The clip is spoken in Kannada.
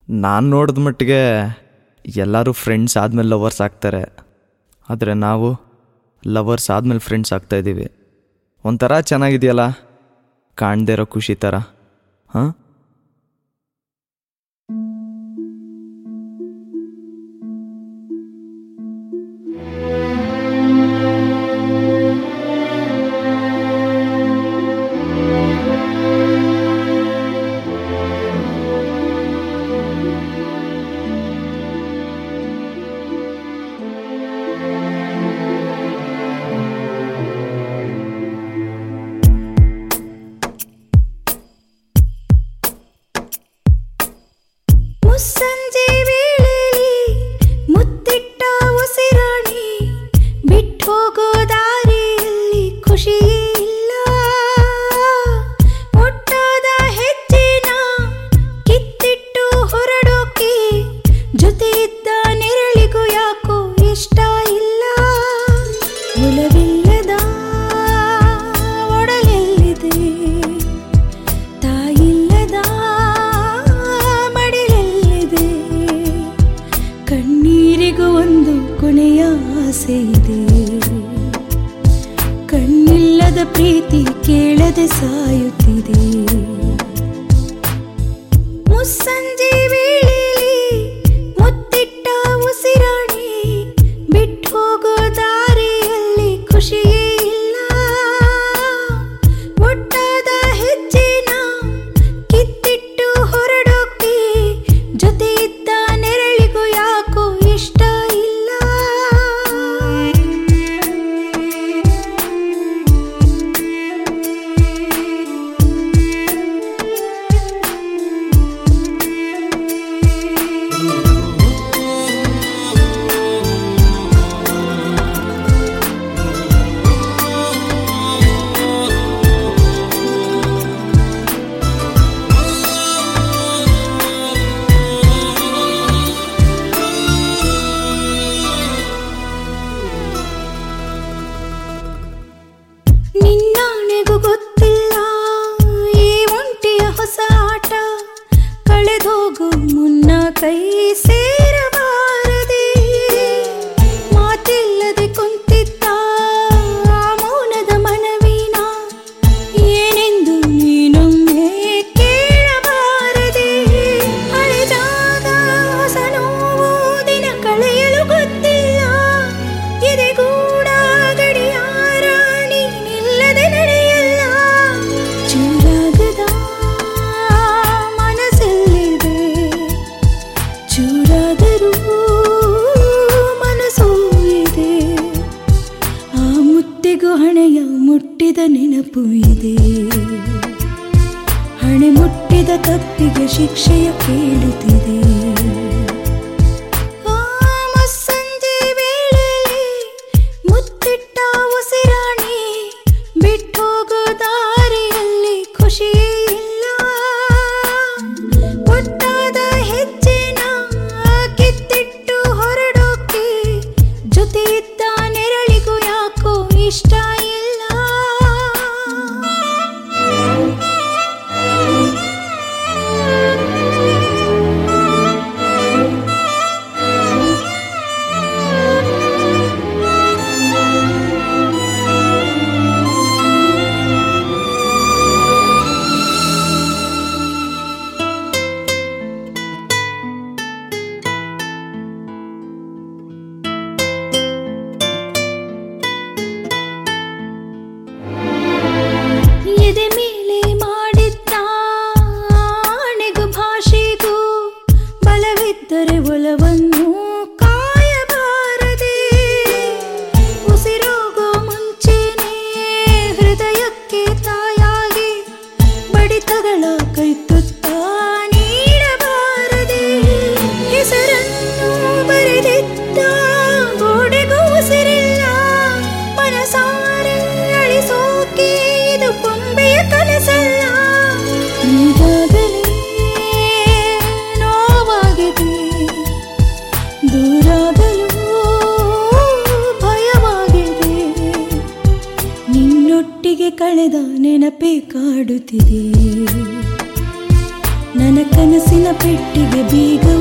ನಾನು ನೋಡಿದ ಮಟ್ಟಿಗೆ ಎಲ್ಲರೂ ಫ್ರೆಂಡ್ಸ್ ಆದಮೇಲೆ ಲವರ್ಸ್ ಆಗ್ತಾರೆ ಆದರೆ ನಾವು ಲವರ್ಸ್ ಆದಮೇಲೆ ಫ್ರೆಂಡ್ಸ್ ಆಗ್ತಾಯಿದ್ದೀವಿ ಒಂಥರ ಚೆನ್ನಾಗಿದೆಯಲ್ಲ ಕಾಣದೇ ಇರೋ ಖುಷಿ ಥರ ಹಾಂ ಮುಸ್ಸಂಜೆ ವೇಳೆಯಲ್ಲಿ ಮುತ್ತಿಟ್ಟ ಉಸಿರಾಣಿ ಬಿಟ್ಟು ಹೋಗೋ ದಾರಿಯಲ್ಲಿ ಖುಷಿಯೇ ಇಲ್ಲ ಒಟ್ಟಾದ ಹೆಜ್ಜೆನ ಕಿತ್ತಿಟ್ಟು ಹೊರಡೋಕೆ ಜೊತೆ ಇದ್ದ ನೆರಳಿಗೂ ಯಾಕೋ ಇಷ್ಟ ಇಲ್ಲ ಒಲವಿಲ್ಲದ ಒಡಲೆಲ್ಲಿದೆ ತಾಯಿಲ್ಲದ ಮಡಿಲಲ್ಲಿದೆ ಕಣ್ಣೀರಿಗೂ ಒಂದು ಕೊನೆಯ ಆಸೆ ಇದೆ ಕಣ್ಣಿಲ್ಲದ ಪ್ರೀತಿ ಕೇಳದೆ ಸಾಯುತ್ತಿದೆ ಮುಸ್ಸಂಜೆ ವೇಳೆಯಲ್ಲಿ ಮುತ್ತಿಟ್ಟ ಉಸಿರಾಣಿ ಬಿಟ್ಟು ಹೋಗೋ ದಾರಿಯಲ್ಲಿ ಖುಷಿಯೇ ಇಲ್ಲ ಒಟ್ಟಾದ ಹೆಜ್ಜೆನ ಕಿತ್ತಿಟ್ಟು ಹೊರಡೋಕೆ ಜೊತೆ ಇದ್ದ ನೆರಳಿಗೂ ಯಾಕೋ ಇಷ್ಟ ಇಲ್ಲ ನಿನ್ನಾಣೆಗೂ ಗೊತ್ತಿಲ್ಲ ಈ ಒಂಟಿಯ ಹೊಸ ಆಟ ಕಳೆದೋಗು ಮುನ್ನ ಕೈ ಸೇರಬಾರದೆ ಮಾತಿಲ್ಲದೆ ಕುಂತಿದ್ದ ಆ ಮೌನದ ಮನವಿನ ಏನೆಂದು ನೀನೊಮ್ಮೆ ಕೇಳಬಾರದೆ ಅಳೆದಾಗ ಹೊಸ ನೋವು ದಿನ ಕಳೆಯಲು ಗೊತ್ತಿಲ್ಲ ಎದೆಗೂಡ ಗಡಿಯಾರ ನೀನಿಲ್ಲದೆ ನಡೆಯಲ್ಲ ಚೂರಾಗದ ಮನಸ್ಸಲ್ಲಿದೆ ಚೂರಾದರೂ ಮನಸ್ಸು ಇದೆ ಆ ಮುತ್ತಿಗೂ ಹಣೆಯ ಮುಟ್ಟಿದ ನೆನಪು ಇದೆ ಹಣೆ ಮುಟ್ಟಿದ ತಪ್ಪಿಗೆ ಶಿಕ್ಷೆಯ ಕೇಳುತ್ತಿದೆ ಆ ಮುಸ್ಸಂಜೆ ವೇಳೆಯಲ್ಲಿ ಮುತ್ತಿಟ್ಟ ಉಸಿರಾಣಿ ಬಿಟ್ಟು ಹೋಗೋ ದಾರಿಯಲ್ಲಿ ಖುಷಿಯೇ ಇಲ್ಲ ಒಟ್ಟಾದ ಹೆಜ್ಜೆನ ಕಿತ್ತಿಟ್ಟು ಹೊರಡೋಕೆ ಜೊತೆ ಇದ್ದ ನೆರಳಿಗೂ ಯಾಕೋ ಇಷ್ಟ ಇಲ್ಲ ಎದೆ ಮೇಲೆ ಮಾಡಿದ್ದ ಆಣೆಗೂ ಭಾಷೆಗೂ ಬಲವಿದ್ದರೆ ಒಲವನ್ನು ಕಾಯಬಾರದೆ ಉಸಿರೋಗೋ ಮುಂಚೆನೆ ಹೃದಯಕ್ಕೆ ತಾಯಾಗಿ ಬಡಿತಗಳ ಕೈತುತ್ತ ನೀಡಬಾರದೆ ಹೆಸರನ್ನು ಬರೆದಿದ್ದ ಗೋಡೆಗೂ ಉಸಿರಿಲ್ಲ ಮನಸಾರೆ ಅಳಿಸೋಕೆ ಇದು ಕೊಂಬೆಯ ಕನಸಲ್ಲ ಈಗಾಗಲೇ ನೋವಾಗಿದೆ ದೂರಾಗಲು ಭಯವಾಗಿದೆ ನಿನ್ನೊಟ್ಟಿಗೆ ಕಳೆದ ನೆನಪೇ ಕಾಡುತ್ತಿದೆ ನನ್ನ ಕನಸಿನ ಪೆಟ್ಟಿಗೆ ಬೀಗವು